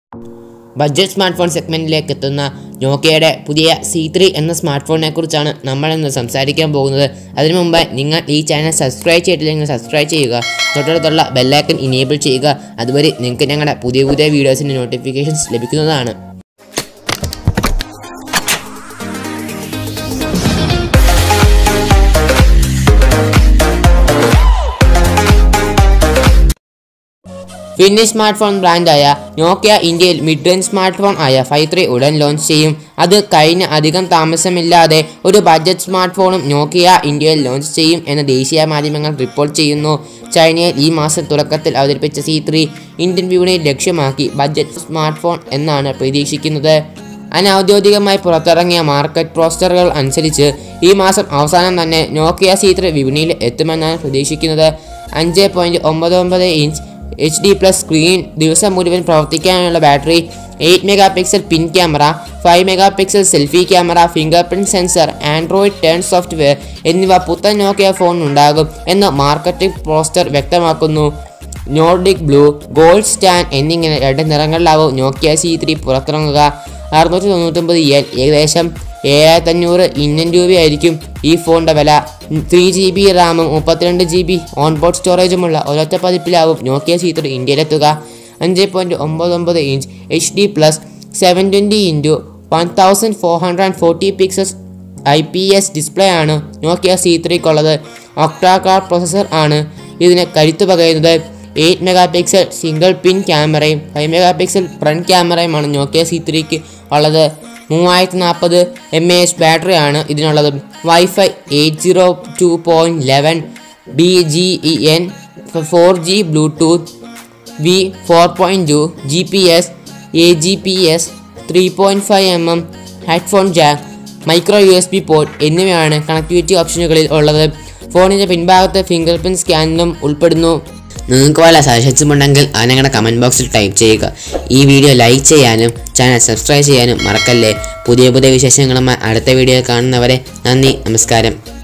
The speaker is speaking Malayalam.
ബഡ്ജറ്റ് സ്മാർട്ട് ഫോൺ സെഗ്മെൻറ്റിലേക്ക് എത്തുന്ന നോക്കിയയുടെ പുതിയ സി ത്രീ എന്ന സ്മാർട്ട് ഫോണിനെ കുറിച്ചാണ് നമ്മളിന്ന് സംസാരിക്കാൻ പോകുന്നത് അതിനു മുമ്പ് നിങ്ങൾ ഈ ചാനൽ സബ്സ്ക്രൈബ് ചെയ്തിട്ടില്ലെങ്കിൽ സബ്സ്ക്രൈബ് ചെയ്യുക തൊട്ടടുത്തുള്ള ബെല്ലൈക്കൺ ഇനേബിൾ ചെയ്യുക അതുവഴി നിങ്ങൾക്ക് ഞങ്ങളുടെ പുതിയ പുതിയ വീഡിയോസിൻ്റെ നോട്ടിഫിക്കേഷൻസ് ലഭിക്കുന്നതാണ് ഫിന്നിഷ് സ്മാർട്ട് ഫോൺ ബ്രാൻഡായ നോക്കിയ ഇന്ത്യയിൽ മിഡ് റേഞ്ച് സ്മാർട്ട് ഫോൺ ആയ ഫൈവ് ത്രീ ഉടൻ ലോഞ്ച് ചെയ്യും അത് കഴിഞ്ഞ് അധികം താമസമില്ലാതെ ഒരു ബഡ്ജറ്റ് സ്മാർട്ട് ഫോണും നോക്കിയ ഇന്ത്യയിൽ ലോഞ്ച് ചെയ്യും എന്ന് ദേശീയ മാധ്യമങ്ങൾ റിപ്പോർട്ട് ചെയ്യുന്നു ചൈനയിൽ ഈ മാസം തുടക്കത്തിൽ അവതരിപ്പിച്ച സി ത്രീ ഇന്ത്യൻ വിപണിയിൽ ലക്ഷ്യമാക്കി ബഡ്ജറ്റ് സ്മാർട്ട് ഫോൺ എന്നാണ് പ്രതീക്ഷിക്കുന്നത് അനൗദ്യോഗികമായി പുറത്തിറങ്ങിയ മാർക്കറ്റ് പോസ്റ്ററുകൾ അനുസരിച്ച് ഈ മാസം അവസാനം തന്നെ നോക്കിയ സി ത്രീ വിപണിയിൽ എത്തുമെന്നാണ് പ്രതീക്ഷിക്കുന്നത് അഞ്ച് പോയിൻറ്റ് ഒമ്പത് ഒമ്പത് inch H D plus screen ദിവസം മുഴുവൻ പ്രവർത്തിക്കാനുള്ള ബാറ്ററി എയ്റ്റ് മെഗാ പിക്സൽ പിൻ camera five megapixel selfie camera fingerprint sensor Android ten software എന്നിവ പുത്തൻ നോക്കിയ ഫോൺ ഉണ്ടാകും എന്ന് മാർക്കറ്റിംഗ് പോസ്റ്റർ വ്യക്തമാക്കുന്നു നോർഡിക് ബ്ലൂ ഗോൾഡ് സ്റ്റാൻ എന്നിങ്ങനെ രണ്ട് നിറങ്ങളിലാവും നോക്കിയ സി ത്രീ പുറത്തിറങ്ങുക അറുന്നൂറ്റി തൊണ്ണൂറ്റൊമ്പത് എൻ ഏകദേശം ഏഴായിരത്തി അഞ്ഞൂറ് ഇന്ത്യൻ രൂപയായിരിക്കും ഈ ഫോണിൻ്റെ വില ത്രീ ജി ബി റാമും മുപ്പത്തിരണ്ട് ജി ബി ഓൺബോർഡ് സ്റ്റോറേജുമുള്ള ഒരൊറ്റ പതിപ്പിലാവും നോക്കിയ സി ത്രീ ഇന്ത്യയിലെത്തുക അഞ്ച് പോയിൻറ്റ് ഒമ്പത് ഒമ്പത് inch H D plus seven twenty into one thousand four hundred and forty pixels I P S display ആണ് നോക്കിയ സി ത്രീക്കുള്ളത് ഒക്ടാകാർ പ്രൊസസ്സർ ആണ് ഇതിന് കരുത്ത് പകരുന്നത് എയ്റ്റ് മെഗാ പിക്സൽ സിംഗിൾ പിൻ ക്യാമറയും ഫൈവ് മെഗാ പിക്സൽ ഫ്രണ്ട് ക്യാമറയുമാണ് നോക്കിയ സി ത്രീക്ക് ഉള്ളത് മൂവായിരത്തി നാൽപ്പത് എം എ എച്ച് ബാറ്ററിയാണ് ഇതിനുള്ളത് wifi eight zero two point eleven B G E N four G Bluetooth V four point two G P S A G P S three point five M M headphone jack micro U S B port എന്നിവയാണ് കണക്ടിവിറ്റി ഓപ്ഷനുകളിൽ ഉള്ളത് ഫോണിൻ്റെ പിൻഭാഗത്ത് ഫിംഗർ പ്രിൻറ് സ്കാനിനും ഉൾപ്പെടുന്നു നിങ്ങൾക്ക് വല്ല സജഷൻസും ഉണ്ടെങ്കിൽ അത് ഞങ്ങളുടെ കമൻറ്റ് ബോക്സിൽ ടൈപ്പ് ചെയ്യുക ഈ വീഡിയോ ലൈക്ക് ചെയ്യാനും ചാനൽ സബ്സ്ക്രൈബ് ചെയ്യാനും മറക്കല്ലേ പുതിയ പുതിയ വിശേഷങ്ങളുമായി അടുത്ത വീഡിയോ കാണുന്നവരെ നന്ദി നമസ്കാരം